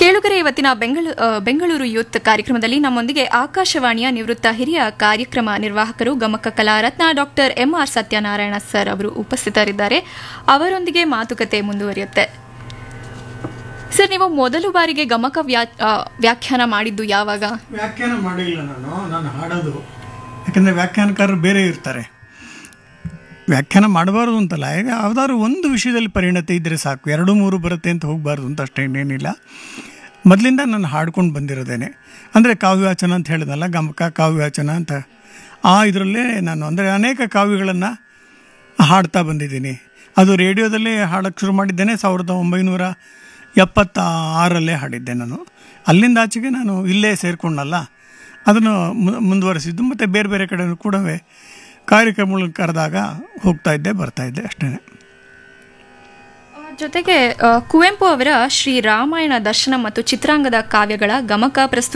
ಕೇಳುಗರೆ ಇವತ್ತಿನ ಬೆಂಗಳೂ ಆ, ಬೆಂಗಳೂರು ಯೂತ್ ಕಾರ್ಯಕ್ರಮದಲ್ಲಿ ನಮ್ಮೊಂದಿಗೆ ಆಕಾಶವಾಣಿಯ ನಿವೃತ್ತ ಹಿರಿಯ ಕಾರ್ಯಕ್ರಮ ನಿರ್ವಾಹಕರು ಗಮಕ ಕಲಾರತ್ನ ಡಾಕ್ಟರ್ ಎಂಆರ್ ಸತ್ಯನಾರಾಯಣ ಸರ್ ಅವರು ಉಪಸ್ಥಿತರಿದ್ದಾರೆ ಅವರೊಂದಿಗೆ ಮಾತುಕತೆ ಮುಂದುವರಿಯುತ್ತೆ ಸರ್ ನೀವು ಮೊದಲು ಬಾರಿಗೆ ಗಮಕ ವ್ಯಾ- ಆ, ವ್ಯಾಖ್ಯಾನ ಮಾಡಿದ್ದು ಯಾವಾಗ ವ್ಯಾಖ್ಯಾನ ಮಾಡಿಲ್ಲ ನಾನು ನಾನು ಹಾಡೋದು ಯಾಕಂದರೆ ವ್ಯಾಖ್ಯಾನಕಾರರು ಬೇರೆ ಇರ್ತಾರೆ ವ್ಯಾಖ್ಯಾನ ಮಾಡಬಾರ್ದು ಅಂತಲ್ಲ ಈಗ ಯಾವ್ದಾದ್ರು ಒಂದು ವಿಷಯದಲ್ಲಿ ಪರಿಣತಿ ಇದ್ದರೆ ಸಾಕು ಎರಡು ಮೂರು ಬರುತ್ತೆ ಅಂತ ಹೋಗಬಾರ್ದು ಅಂತ ಅಷ್ಟೇ ಇನ್ನೇನಿಲ್ಲ ಮೊದಲಿಂದ ನಾನು ಹಾಡ್ಕೊಂಡು ಬಂದಿರೋದೇನೆ ಅಂದರೆ ಕಾವ್ಯವಾಚನ ಅಂತ ಹೇಳಿದ್ನಲ್ಲ ಗಮಕ ಕಾವ್ಯವಾಚನ ಅಂತ ಆ ಇದರಲ್ಲೇ ನಾನು ಅಂದರೆ ಅನೇಕ ಕಾವ್ಯಗಳನ್ನು ಹಾಡ್ತಾ ಬಂದಿದ್ದೀನಿ ಅದು ರೇಡಿಯೋದಲ್ಲೇ ಹಾಡೋಕ್ಕೆ ಶುರು ಮಾಡಿದ್ದೇನೆ ಸಾವಿರದ ಒಂಬೈನೂರ ಎಪ್ಪತ್ತ ಆರಲ್ಲೇ ಹಾಡಿದ್ದೆ ನಾನು ಅಲ್ಲಿಂದ ಆಚೆಗೆ ನಾನು ಇಲ್ಲೇ ಸೇರಿಕೊಂಡಲ್ಲ ಅದನ್ನು ಮು- ಮುಂದುವರಿಸಿದ್ದು ಮತ್ತು ಬೇರೆ ಬೇರೆ ಕಡೆ ಕೂಡ ಕಾರ್ಯಕ್ರಮಗಳು ಕರೆದಾಗ ಹೋಗ್ತಾ ಇದ್ದೆ ಬರ್ತಾ ಇದ್ದೆ ಅಷ್ಟೇ ಆ, ಜೊತೆಗೆ ಆ, ಕುವೆಂಪು ಅವರ ಶ್ರೀ ರಾಮಾಯಣ ದರ್ಶನ ಮತ್ತು ಚಿತ್ರಾಂಗದ ಕಾವ್ಯಗಳ ಗಮಕ ಪ್ರಸ್ತುತ